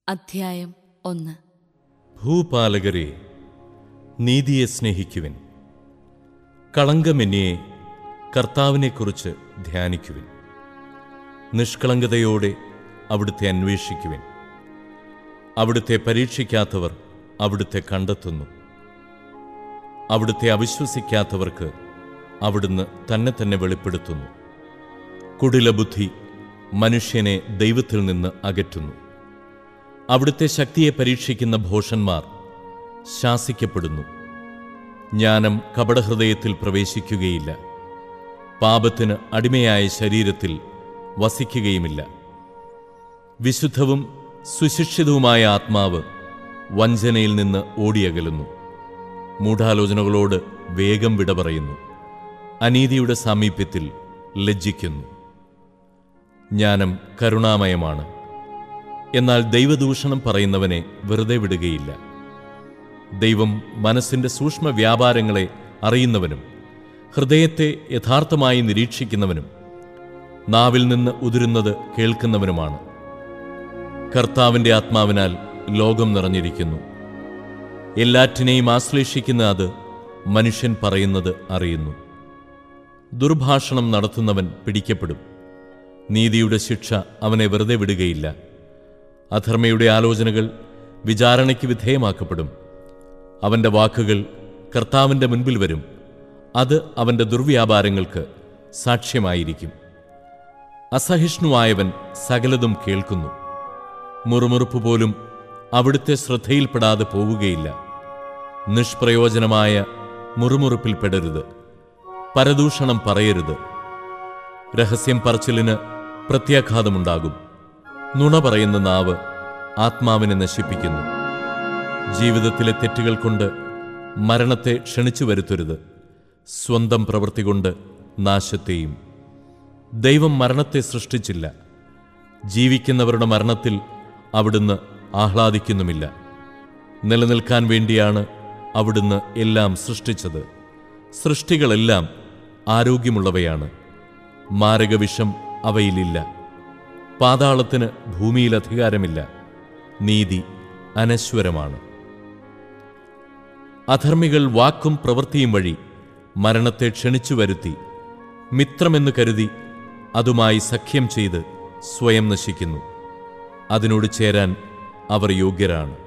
അധ്യായം ഒന്ന് ഭൂപാലകരെ നീതിയെ സ്നേഹിക്കുവിൻ കളങ്കമെന്നിയെ കർത്താവിനെക്കുറിച്ച് ധ്യാനിക്കുവിൻ നിഷ്കളങ്കതയോടെ അവിടുത്തെ അന്വേഷിക്കുവിൻ അവിടുത്തെ പരീക്ഷിക്കാത്തവർ അവിടുത്തെ കണ്ടെത്തുന്നു അവിടുത്തെ അവിശ്വസിക്കാത്തവർക്ക് അവിടുന്ന് തന്നെ തന്നെ വെളിപ്പെടുത്തുന്നു കുടിലബുദ്ധി മനുഷ്യനെ ദൈവത്തിൽ നിന്ന് അകറ്റുന്നു അവിടുത്തെ ശക്തിയെ പരീക്ഷിക്കുന്ന ഭോഷന്മാർ ശാസിക്കപ്പെടുന്നു ജ്ഞാനം കപടഹൃദയത്തിൽ പ്രവേശിക്കുകയില്ല പാപത്തിന് അടിമയായ ശരീരത്തിൽ വസിക്കുകയുമില്ല വിശുദ്ധവും സുശിക്ഷിതവുമായ ആത്മാവ് വഞ്ചനയിൽ നിന്ന് ഓടിയകലുന്നു മൂഢാലോചനകളോട് വേഗം വിട പറയുന്നു അനീതിയുടെ സാമീപ്യത്തിൽ ലജ്ജിക്കുന്നു ജ്ഞാനം കരുണാമയമാണ് എന്നാൽ ദൈവദൂഷണം പറയുന്നവനെ വെറുതെ വിടുകയില്ല ദൈവം മനസ്സിന്റെ സൂക്ഷ്മ വ്യാപാരങ്ങളെ അറിയുന്നവനും ഹൃദയത്തെ യഥാർത്ഥമായി നിരീക്ഷിക്കുന്നവനും നാവിൽ നിന്ന് ഉതിരുന്നത് കേൾക്കുന്നവനുമാണ് കർത്താവിന്റെ ആത്മാവിനാൽ ലോകം നിറഞ്ഞിരിക്കുന്നു എല്ലാറ്റിനെയും ആശ്ലേഷിക്കുന്ന അത് മനുഷ്യൻ പറയുന്നത് അറിയുന്നു ദുർഭാഷണം നടത്തുന്നവൻ പിടിക്കപ്പെടും നീതിയുടെ ശിക്ഷ അവനെ വെറുതെ വിടുകയില്ല അധർമ്മയുടെ ആലോചനകൾ വിചാരണയ്ക്ക് വിധേയമാക്കപ്പെടും അവന്റെ വാക്കുകൾ കർത്താവിന്റെ മുൻപിൽ വരും അത് അവന്റെ ദുർവ്യാപാരങ്ങൾക്ക് സാക്ഷ്യമായിരിക്കും അസഹിഷ്ണുവായവൻ സകലതും കേൾക്കുന്നു മുറുമുറുപ്പ് പോലും അവിടുത്തെ ശ്രദ്ധയിൽപ്പെടാതെ പോവുകയില്ല നിഷ്പ്രയോജനമായ മുറുമുറുപ്പിൽ പെടരുത് പരദൂഷണം പറയരുത് രഹസ്യം പറച്ചിലിന് പ്രത്യാഘാതമുണ്ടാകും നുണ പറയുന്ന നാവ് ആത്മാവിനെ നശിപ്പിക്കുന്നു ജീവിതത്തിലെ തെറ്റുകൾ കൊണ്ട് മരണത്തെ ക്ഷണിച്ചു വരുത്തരുത് സ്വന്തം പ്രവൃത്തി കൊണ്ട് നാശത്തെയും ദൈവം മരണത്തെ സൃഷ്ടിച്ചില്ല ജീവിക്കുന്നവരുടെ മരണത്തിൽ അവിടുന്ന് ആഹ്ലാദിക്കുന്നുമില്ല നിലനിൽക്കാൻ വേണ്ടിയാണ് അവിടുന്ന് എല്ലാം സൃഷ്ടിച്ചത് സൃഷ്ടികളെല്ലാം ആരോഗ്യമുള്ളവയാണ് മാരകവിഷം അവയിലില്ല പാതാളത്തിന് ഭൂമിയിൽ അധികാരമില്ല നീതി അനശ്വരമാണ് അധർമ്മികൾ വാക്കും പ്രവൃത്തിയും വഴി മരണത്തെ ക്ഷണിച്ചു വരുത്തി മിത്രമെന്ന് കരുതി അതുമായി സഖ്യം ചെയ്ത് സ്വയം നശിക്കുന്നു അതിനോട് ചേരാൻ അവർ യോഗ്യരാണ്